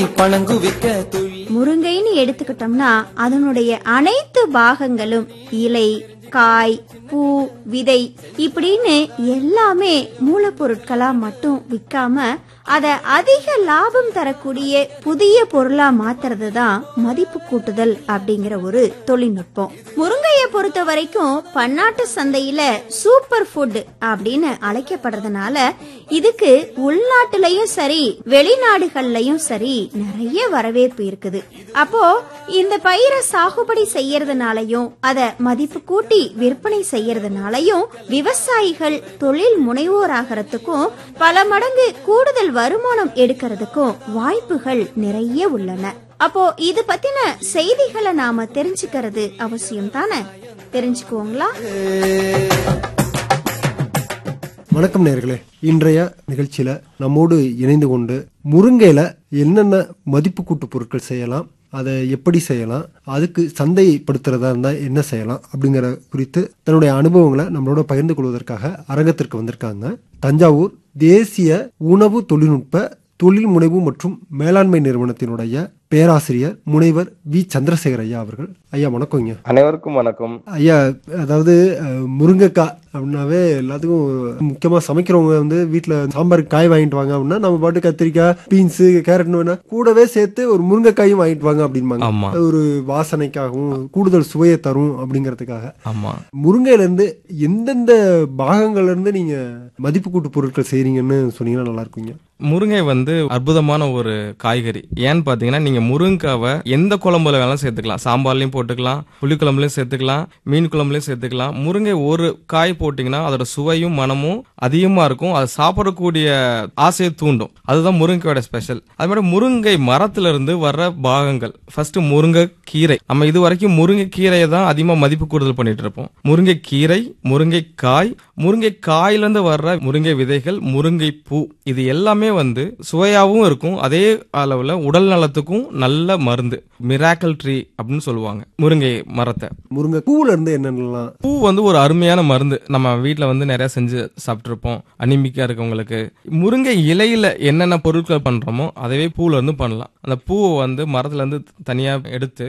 பணங்குவிக்க தொழில் முருங்கைன்னு எடுத்துக்கிட்டோம்னா அதனுடைய அனைத்து பாகங்களும் இலை காய் பூ விதை இப்படின்னு எல்லாமே மூலப்பொருட்களா மட்டும் விற்காம அத அதிக லாபம் தரக்கூடிய புதிய பொருளா மாத்துறது தான் மதிப்பு கூட்டுதல் அப்படிங்கிற ஒரு தொழில்நுட்பம் முருங்கையை பொறுத்த வரைக்கும் பன்னாட்டு சந்தையில சூப்பர் ஃபுட் அப்படின்னு அழைக்கப்படுறதுனால இதுக்கு உள்நாட்டுலயும் சரி வெளிநாடுகள்லயும் சரி நிறைய வரவேற்பு இருக்குது அப்போ இந்த பயிரை சாகுபடி செய்யறதுனாலயும் அத மதிப்பு கூட்டி விற்பனை செய்யறதுனாலயும் விவசாயிகள் தொழில் முனைவோராகிறதுக்கும் பல மடங்கு கூடுதல் வருமானம் எடுக்கிறதுக்கும் வாய்ப்புகள் நிறைய உள்ளன அப்போ இது பத்தின செய்திகளை நாம தெரிஞ்சுக்கிறது அவசியம் தானே தெரிஞ்சுக்குவோங்களா வணக்கம் நேர்களே இன்றைய நிகழ்ச்சியில நம்மோடு இணைந்து கொண்டு முருங்கையில என்னென்ன மதிப்பு கூட்டு பொருட்கள் செய்யலாம் அதை எப்படி செய்யலாம் அதுக்கு சந்தைப்படுத்துறதா இருந்தா என்ன செய்யலாம் அப்படிங்கிற குறித்து தன்னுடைய அனுபவங்களை நம்மளோட பகிர்ந்து கொள்வதற்காக அரங்கத்திற்கு வந்திருக்காங்க தஞ்சாவூர் தேசிய உணவு தொழில்நுட்ப தொழில் முனைவு மற்றும் மேலாண்மை நிறுவனத்தினுடைய பேராசிரியர் முனைவர் வி சந்திரசேகர் ஐயா அவர்கள் ஐயா வணக்கங்க அனைவருக்கும் வணக்கம் ஐயா அதாவது அஹ், முருங்கைக்காய் அப்படின்னாவே எல்லாத்துக்கும் முக்கியமா சமைக்கிறவங்க வந்து வீட்ல சாம்பாருக்கு காய் வாங்கிட்டு வாங்க அப்படின்னா நம்ம பாட்டு கத்திரிக்காய் பீன்ஸ் கேரட் வேணா கூடவே சேர்த்து ஒரு முருங்கைக்காயும் வாங்கிட்டு வாங்க அப்படின்பாங்க ஆமா. அது ஒரு வாசனைக்காகவும் கூடுதல் சுவையை தரும் அப்படிங்கிறதுக்காக ஆமா முருங்கையில இருந்து எந்தெந்த பாகங்கள்ல இருந்து நீங்க மதிப்பு கூட்டு பொருட்கள் செய்றீங்கன்னு சொன்னீங்கன்னா நல்லா இருக்குங்க முருங்கை வந்து அற்புதமான ஒரு காய்கறி ஏன்னு பாத்தீங்கன்னா நீங்க முருங்காவை எந்த குழம்புல வேணாலும் சேர்த்துக்கலாம் சாம்பார்லயும் போட்டுக்கலாம் புளி குழம்புலயும் சேர்த்துக்கலாம் மீன் குழம்புலயும் சேர்த்துக்கலாம் முருங்கை ஒரு காய் போட்டீங்கன்னா அதோட சுவையும் மனமும் அதிகமா இருக்கும் அது சாப்பிடக்கூடிய ஆசையை தூண்டும் அதுதான் முருங்கையோட ஸ்பெஷல் அது மாதிரி முருங்கை மரத்துல இருந்து வர்ற பாகங்கள் ஃபர்ஸ்ட் முருங்கை கீரை நம்ம இது வரைக்கும் முருங்கை கீரையை தான் அதிகமா மதிப்பு கூடுதல் பண்ணிட்டு இருப்போம் முருங்கை கீரை முருங்கை காய் முருங்கை காயில இருந்து வர்ற முருங்கை விதைகள் முருங்கை பூ இது எல்லாமே வந்து சுவையாவும் இருக்கும் அதே அளவுல உடல் நலத்துக்கும் நல்ல மருந்து மிராக்கல் ட்ரீ அப்படின்னு சொல்லுவாங்க முருங்கை மரத்தை முருங்கை பூல இருந்து என்னென்னலாம் பூ வந்து ஒரு அருமையான மருந்து நம்ம வீட்ல வந்து நிறைய செஞ்சு சாப்பிட்டுருப்போம் அனிமிக்கா இருக்கவங்களுக்கு முருங்கை இலையில என்னென்ன பொருட்கள் பண்றோமோ அதவே பூல இருந்து பண்ணலாம் அந்த பூவை வந்து மரத்துல இருந்து தனியா எடுத்து